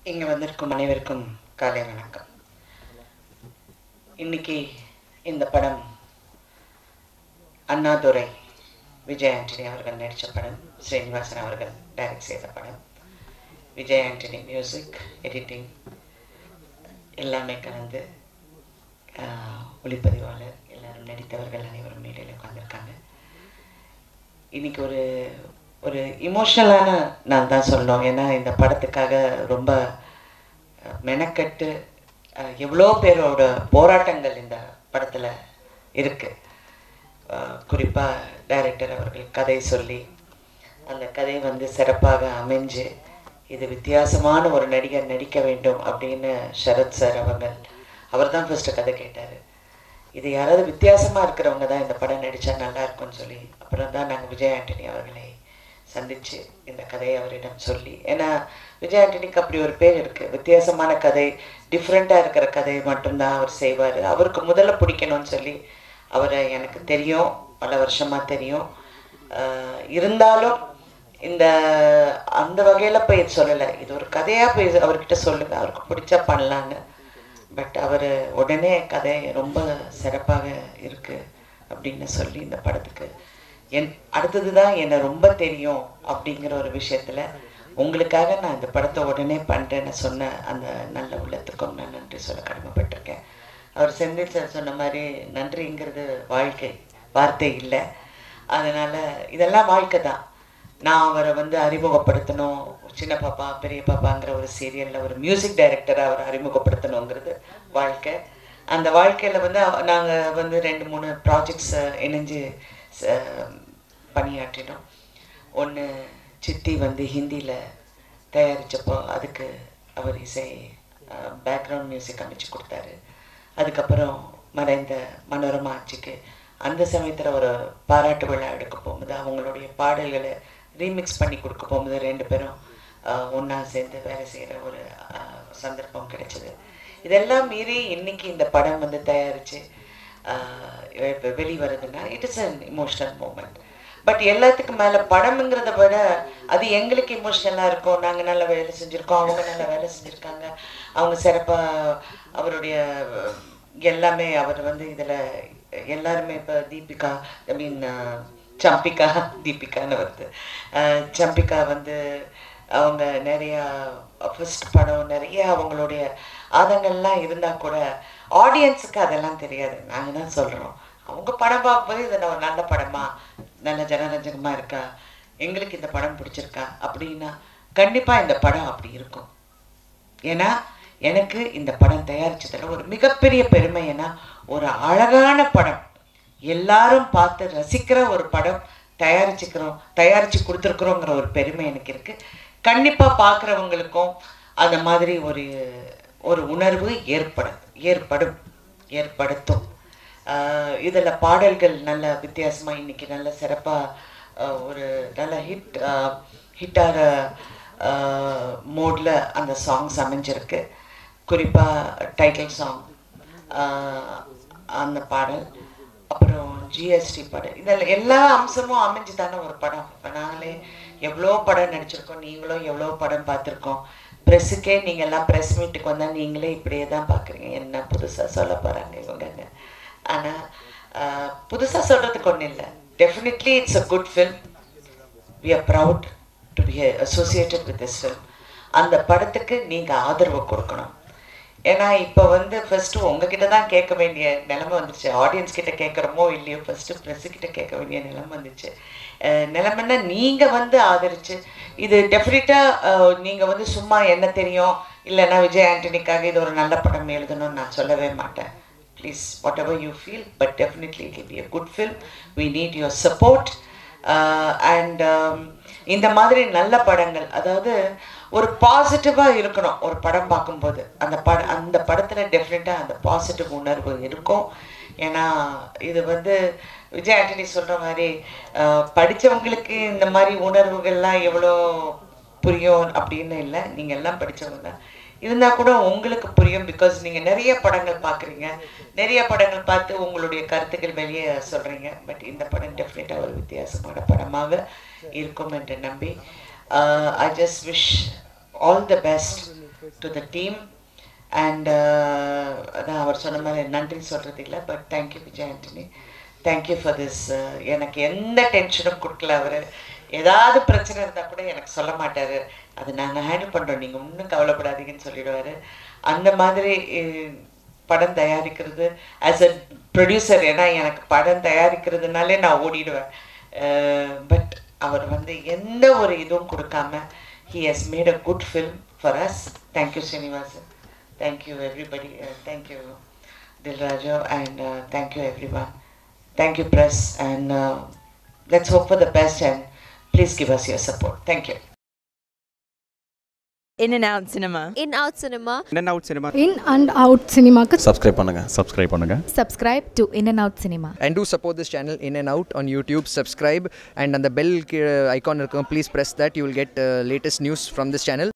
இங்கே வந்திருக்கும் அனைவருக்கும் காலை வணக்கம் இன்னைக்கு இந்த படம் அண்ணாதுரை விஜய் ஆண்டனி அவர்கள் நடித்த படம் ஸ்ரீனிவாசன் அவர்கள் டைரக்ட் செய்த படம் விஜய் ஆண்டனி மியூசிக் எடிட்டிங் எல்லாமே கலந்து ஆஹ், ஒளிப்பதிவாளர் எல்லாரும் நடித்தவர்கள் அனைவரும் மேடையில் உட்காந்துருக்காங்க இன்னைக்கு ஒரு ஒரு இமோஷ்னலான நான் தான் சொல்லணும் ஏன்னா இந்த படத்துக்காக ரொம்ப அஹ், மெனக்கெட்டு அஹ், எவ்வளோ பேரோட போராட்டங்கள் இந்த படத்தில் இருக்குது குறிப்பாக டைரக்டர் அவர்கள் கதை சொல்லி அந்த கதை வந்து சிறப்பாக அமைஞ்சு இது வித்தியாசமான ஒரு நடிகர் நடிக்க வேண்டும் அப்படின்னு சரத் சார் அவர்கள் அவர் தான் ஃபஸ்ட்டு கதை கேட்டார் இது யாராவது வித்தியாசமாக இருக்கிறவங்க தான் இந்த படம் நடித்தா நல்லா இருக்கும்னு சொல்லி அப்புறம் தான் நாங்கள் விஜய் ஆண்டனி அவர்களை சந்தித்து இந்த கதையை அவரிடம் சொல்லி ஏன்னா விஜய் ஆண்டனிக்கு அப்படி ஒரு பேர் இருக்குது வித்தியாசமான கதை டிஃப்ரெண்ட்டாக இருக்கிற கதை மட்டும்தான் அவர் செய்வார் அவருக்கு முதல்ல பிடிக்கணும்னு சொல்லி அவரை எனக்கு தெரியும் பல வருஷமாக தெரியும் ஆஹ் இருந்தாலும் இந்த அந்த வகையில் போய் சொல்லலை இது ஒரு கதையாக போய் அவர்கிட்ட சொல்லுங்க அவருக்கு பிடிச்சா பண்ணலான்னு பட் அவர் உடனே கதை ரொம்ப சிறப்பாக இருக்கு அப்படின்னு சொல்லி இந்த படத்துக்கு என் அடுத்தது தான் என்னை ரொம்ப தெரியும் அப்படிங்கிற ஒரு விஷயத்தில் உங்களுக்காக நான் இந்த படத்தை உடனே பண்ணுறேன்னு சொன்ன அந்த நல்ல உள்ளத்துக்கும் நான் நன்றி சொல்ல கடமைப்பட்டிருக்கேன் அவர் செந்தில் சார் சொன்ன மாதிரி நன்றிங்கிறது வாழ்க்கை வார்த்தை இல்லை அதனால் இதெல்லாம் வாழ்க்கை தான் நான் அவரை வந்து அறிமுகப்படுத்தணும் சின்ன பாப்பா பெரிய பாப்பாங்கிற ஒரு சீரியலில் ஒரு மியூசிக் டைரக்டராக அவரை அறிமுகப்படுத்தணுங்கிறது வாழ்க்கை அந்த வாழ்க்கையில் வந்து நாங்கள் வந்து ரெண்டு மூணு ப்ராஜெக்ட்ஸ் இணைஞ்சு ச- பணியாற்றினோம் ஒன்று சித்தி வந்து ஹிந்தியில் தயாரித்தப்போ அதுக்கு அவர் இசை பேக்ரவுண்ட் மியூசிக் அமைச்சு கொடுத்தாரு அதுக்கப்புறம் மறைந்த மனோரமா ஆட்சிக்கு அந்த சமயத்தில் ஒரு பாராட்டு விழா எடுக்க போகும்போது அவங்களுடைய பாடல்களை ரீமிக்ஸ் பண்ணி கொடுக்க போகும்போது ரெண்டு பேரும் ஒன்றா சேர்ந்து வேலை செய்கிற ஒரு ஆஹ், சந்தர்ப்பம் கிடைச்சது இதெல்லாம் மீறி இன்னைக்கு இந்த படம் வந்து தயாரித்து வெளிவருதுன்னா it is an emotional moment but எல்லாத்துக்கும் மேலே படம்ங்கிறத விட அது எங்களுக்கு இமோஷனலாக இருக்கும் நாங்கள் நல்ல வேலை செஞ்சுருக்கோம் அவங்க நல்ல வேலை செஞ்சுருக்காங்க அவங்க சிறப்பாக அவருடைய அஹ், எல்லாமே அவர் வந்து இதில் எல்லாருமே இப்போ தீபிகா ஐ மீன் சம்பிகா தீபிகான்னு வருது அஹ், சம்பிகா வந்து அவங்க நிறையா ஃபர்ஸ்ட் படம் நிறைய அவங்களுடைய ஆதங்கள்லாம் இருந்தால் கூட ஆடியன்ஸுக்கு அதெல்லாம் தெரியாது நாங்கள் தான் சொல்கிறோம் அவங்க படம் பார்க்கும்போது இது ஒரு நல்ல படமா நல்ல ஜனரஞ்சகமாக இருக்கா எங்களுக்கு இந்த படம் பிடிச்சிருக்கா அப்படின்னா கண்டிப்பாக இந்த படம் அப்படி இருக்கும் ஏன்னா எனக்கு இந்த படம் தயாரிச்சதுல ஒரு மிகப்பெரிய பெருமை ஏன்னா ஒரு அழகான படம் எல்லாரும் பார்த்து ரசிக்கிற ஒரு படம் தயாரிச்சுக்கிறோம் தயாரிச்சு கொடுத்துருக்குறோங்கிற ஒரு பெருமை எனக்கு இருக்கு கண்டிப்பா பார்க்குறவங்களுக்கும் அந்த மாதிரி ஒரு ஒரு உணர்வு ஏற்படும் ஏற்படும் ஏற்படுத்தும் ஆஹ் இதுல பாடல்கள் நல்ல வித்தியாசமா இன்னைக்கு நல்ல சிறப்பா ஆஹ் ஒரு நல்ல ஹிட் ஹிட்டார மோட்ல அந்த சாங்ஸ் அமைஞ்சிருக்கு குறிப்பா டைட்டில் சாங் அந்த பாடல் அப்புறம் ஜிஎஸ்டி படம் இதில் எல்லா அம்சமும் அமைஞ்சு தானே ஒரு படம் இப்போ நாங்களே எவ்வளோ படம் நடிச்சிருக்கோம் நீங்களும் எவ்வளோ படம் பார்த்துருக்கோம் ப்ரெஸ்ஸுக்கே நீங்கள் எல்லாம் ப்ரெஸ் மீட்டுக்கு வந்தால் நீங்களே இப்படியே தான் பார்க்குறீங்க என்ன புதுசாக சொல்ல போகிறாங்க இவங்கன்னு ஆனால் புதுசாக சொல்கிறதுக்கு ஒன்றும் இல்லை definitely it's a good film we are proud to be associated with this film அந்த படத்துக்கு நீங்கள் ஆதரவு கொடுக்கணும் ஏன்னா இப்போ வந்து ஃபர்ஸ்ட் உங்ககிட்ட தான் கேட்க வேண்டிய நிலைமை வந்துச்சு ஆடியன்ஸ் கிட்ட கேட்குறோமோ இல்லையோ ஃபர்ஸ்ட் ப்ரெஸ் கிட்ட கேட்க வேண்டிய நிலைமை வந்துச்சு அஹ் நிலைமைன்னா நீங்கள் வந்து ஆதரிச்சு இது டெஃபினட்டாக நீங்கள் வந்து சும்மா என்ன தெரியும் இல்லைன்னா விஜய் ஆண்டனிக்காக இது ஒரு நல்ல படம் எழுதணும்னு நான் சொல்லவே மாட்டேன் please whatever you feel but definitely it be a good film we need your support and இந்த மாதிரி நல்ல படங்கள் அதாவது ஒரு பாசிட்டிவாக இருக்கணும் ஒரு படம் பார்க்கும்போது அந்த பட அந்த படத்தில் டெஃபினட்டாக அந்த பாசிட்டிவ் உணர்வு இருக்கும் ஏன்னா இது வந்து விஜய் ஆண்டனி சொல்கிற மாதிரி அஹ், படிச்சவங்களுக்கு இந்த மாதிரி உணர்வுகள்லாம் எவ்வளோ புரியும் அப்படின்னு இல்லை நீங்கள் எல்லாம் படிச்சவங்க தான் இருந்தால் கூட உங்களுக்கு புரியும் பிகாஸ் நீங்கள் நிறைய படங்கள் பார்க்குறீங்க நிறைய படங்கள் பார்த்து உங்களுடைய கருத்துக்கள் வெளியே சொல்கிறீங்க பட் இந்த படம் டெஃபினட்டாக ஒரு வித்தியாசமான படமாக இருக்கும் என்று நம்பி I just wish all the best to the team and அதான் அவர் சொன்ன மாதிரி நன்றி சொல்கிறது இல்லை but thank you Vijay Antony thank you for this எனக்கு எந்த டென்ஷனும் கொடுக்கல அவர் ஏதாவது பிரச்சனை இருந்தால் கூட எனக்கு சொல்ல மாட்டார் அது நாங்கள் ஹேண்டில் பண்ணுறோம் நீங்கள் ஒன்றும் கவலைப்படாதீங்கன்னு சொல்லிடுவார் அந்த மாதிரி அஹ், படம் தயாரிக்கிறது ஆஸ் அ ப்ரொடியூசர் ஏன்னா எனக்கு படம் தயாரிக்கிறதுனாலே நான் ஓடிடுவேன் பட் அவர் வந்து எந்த ஒரு இதுவும் கொடுக்காம he has made a good film for us thank you Srinivasan thank you everybody thank you Dilraju and thank you everyone thank you press and let's hope for the best and please give us your support thank you In and out cinema. in out cinema In and out cinema. In and out சினிமாக்கு subscribe பண்ணுங்க subscribe பண்ணுங்க subscribe to In and Out Cinema. and do support this channel in and out on youtube subscribe and on the bell uh, icon please press that you will get uh, latest news from this channel